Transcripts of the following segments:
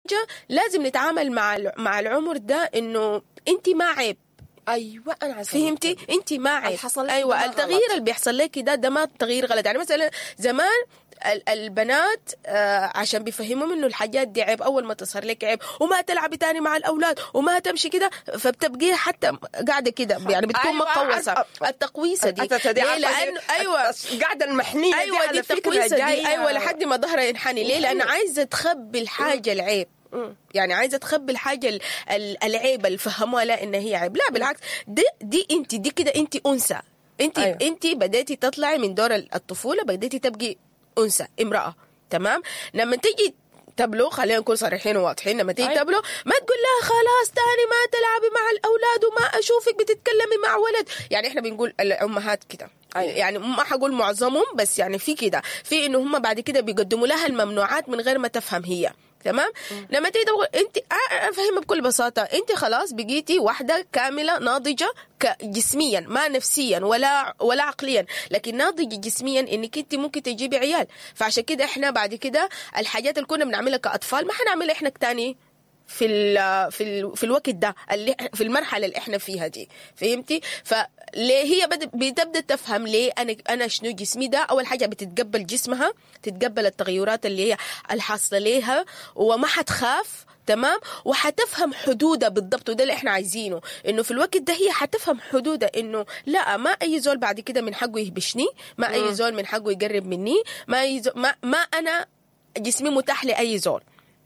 حاجه لازم نتعامل مع الع- مع العمر ده انه انت ما عيب ايوه انا عايزة فهمتي انت ما عيب حصل لك ايوه ده التغيير غلط. اللي بيحصل لك ده ده ما تغيير غلط يعني مثلا زمان ال- البنات آه عشان بيفهموا انه الحاجات دي عيب اول ما تصهر لك عيب وما تلعبي تاني مع الاولاد وما تمشي كده فبتبقي حتى قاعده كده يعني بتكون أيوة، مقوسه عارفة. التقويسه دي أنت دي ليه؟ عارفة لانه ايوه القاعده المحنيه ايوه دي على فكرة التقويسه دي جاية- ايوه لحد ما ظهرها ينحني ليه لان عايزه تخبي الحاجه العيب يعني عايزه تخبي الحاجه ال- ال- العيب اللي فهموها لا ان هي عيب لا بالعكس دي دي انت دي كده انت انثى انت أيوة. أيوة. انت بديتي تطلعي من دور الطفوله بديتي تبقي انثى امراه تمام لما تيجي تبلغ خلينا نكون صريحين وواضحين لما تيجي أيوة. تبلغ ما تقول لها خلاص تاني ما تلعبي مع الاولاد وما اشوفك بتتكلمي مع ولد يعني احنا بنقول الامهات كده أيوة. يعني ما حقول معظمهم بس يعني في كده في انه هم بعد كده بيقدموا لها الممنوعات من غير ما تفهم هي تمام لما تيجي تقول انت افهمها بكل بساطه انت خلاص بقيتي واحده كامله ناضجه ك- جسميا ما نفسيا ولا ولا عقليا لكن ناضجه جسميا انك انت ممكن تجيبي عيال فعشان كده احنا بعد كده الحاجات اللي كنا بنعملها كاطفال ما حنعملها احنا تاني في ال في ال في الوقت ده اللي في المرحله اللي احنا فيها دي فهمتي فليه هي بد- بتبدا تفهم ليه انا انا شنو جسمي ده اول حاجه بتتقبل جسمها تتقبل التغيرات اللي هي الحاصله ليها وما حتخاف تمام وحتفهم حدودها بالضبط وده اللي احنا عايزينه انه في الوقت ده هي حتفهم حدودها انه لا ما اي زول بعد كده من حقه يهبشني ما اي زول من حقه يقرب مني ما أي زول ما, ما انا جسمي متاح لاي زول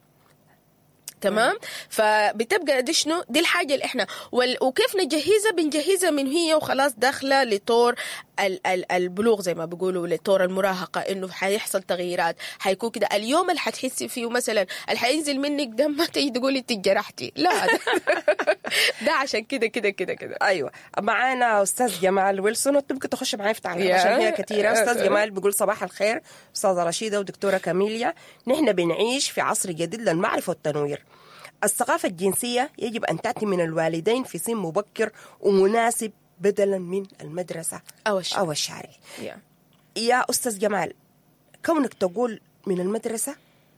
تمام فبتبقى دي شنو دي الحاجه اللي احنا وال... وكيف نجهزها بنجهزها من هي وخلاص داخله لطور ال... ال... البلوغ زي ما بيقولوا لطور المراهقه انه حيحصل تغييرات حيكون كده اليوم اللي حتحسي فيه مثلا اللي حينزل منك دم ما تيجي تقولي انت جرحتي لا ده, ده عشان كده كده كده كده ايوه معانا استاذ جمال ويلسون وتبقى تخش معي في تعليق يا. عشان هي كثيره استاذ جمال بيقول صباح الخير استاذه رشيده ودكتوره كاميليا نحن بنعيش في عصر جديد للمعرفه والتنوير الثقافه الجنسيه يجب ان تاتي من الوالدين في سن مبكر ومناسب بدلا من المدرسه أو الشارع. او الشارع يا. يا استاذ جمال كونك تقول من المدرسه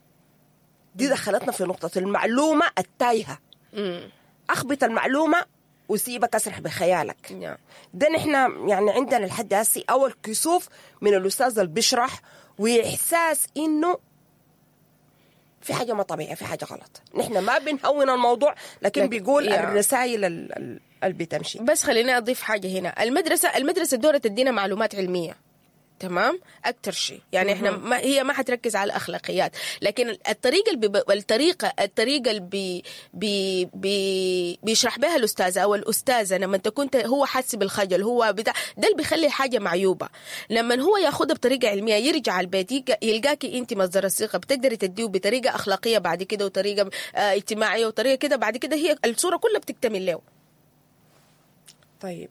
دي دخلتنا في نقطه المعلومه التايهه مم. اخبط المعلومه وسيبك اسرح بخيالك يا. ده نحن يعني عندنا لحد هسي اول كسوف من الاستاذ اللي بيشرح واحساس انه في حاجه ما طبيعيه في حاجه غلط نحن ما بنهون الموضوع لكن لكن- بيقول يا. الرسائل ال- ال- اللي بتمشي بس خليني اضيف حاجه هنا المدرسه المدرسه دورة تدينا معلومات علميه تمام اكثر شيء يعني احنا ما هي ما حتركز على الاخلاقيات لكن الطريقه اللي بي الطريقه الطريقه اللي بي بي بي بيشرح بها الاستاذه او الاستاذه لما تكون ت- هو حاسس بالخجل هو بتاع ده اللي بيخلي الحاجه معيوبه لما هو ياخدها بطريقه علميه يرجع البيت يلقى- يلقاكي انت مصدر الثقه بتقدري تديه بطريقه اخلاقيه بعد كده وطريقه آه اجتماعيه وطريقه كده بعد كده هي الصوره كلها بتكتمل له طيب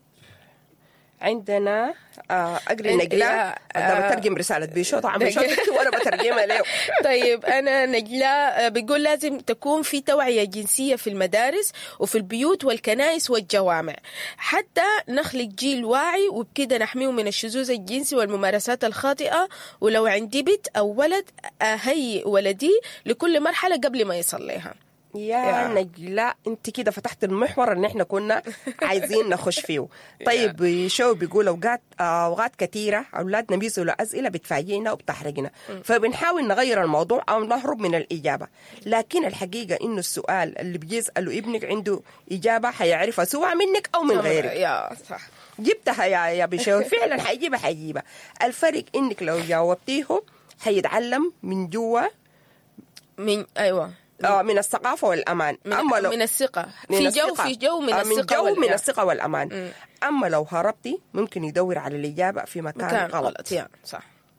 عندنا آه اقري عند- نجلاء يا- ده آه. بترجم رساله بيشو طبعا بيشو بتكتب وانا بترجمها له طيب انا نجلاء بيقول لازم تكون في توعيه جنسيه في المدارس وفي البيوت والكنائس والجوامع حتى نخلق جيل واعي وبكده نحميه من الشذوذ الجنسي والممارسات الخاطئه ولو عندي بنت او ولد اهيئ ولدي لكل مرحله قبل ما يصل لها يا يا. نجلاء انت كده فتحت المحور اللي احنا كنا عايزين نخش فيه طيب شو بيقول اوقات اوقات كثيره اولادنا بيسالوا اسئله بتفاجئنا وبتحرجنا فبنحاول نغير الموضوع او نهرب من الاجابه لكن الحقيقه انه السؤال اللي بيساله ابنك عنده اجابه حيعرفها سواء منك او من غيرك يا صح جبتها يا يا بشوي فعلا حيجيبها حيجيبها الفرق انك لو جاوبتيه حيتعلم من جوا من ايوه آه من الثقافه والامان من, اما لو من الثقه من في جو الثقة. في جو من آه، الثقه من جو وال- من يا. الثقه والامان اما لو هربتي ممكن يدور على الاجابه في مكان, مكان غلط, غلط يا صح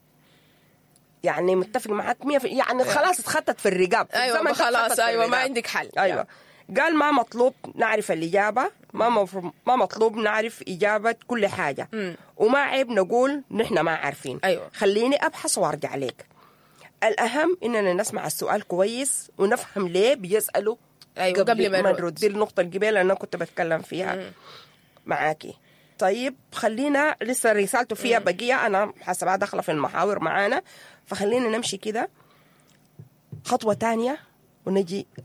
يعني متفق معك 100% يعني خلاص اتخطت في الرقاب في ايوه الزمن ده خلاص اتخطت في ايوه ما الرقاب. عندك حل ايوه قال ما مطلوب نعرف الإجابة ما مفروض ما مطلوب نعرف إجابة كل حاجة مم. وما عيب نقول نحن ما عارفين أيوة. خليني أبحث وأرجع لك الأهم إننا نسمع السؤال كويس ونفهم ليه بيسألوا أيوة، قبل ما نرد. نرد دي النقطة القبيلة اللي أنا كنت بتكلم فيها معاكي طيب خلينا لسه رسالته فيها بقية أنا حسبها داخلة في المحاور معانا فخلينا نمشي كده خطوة تانية ونجي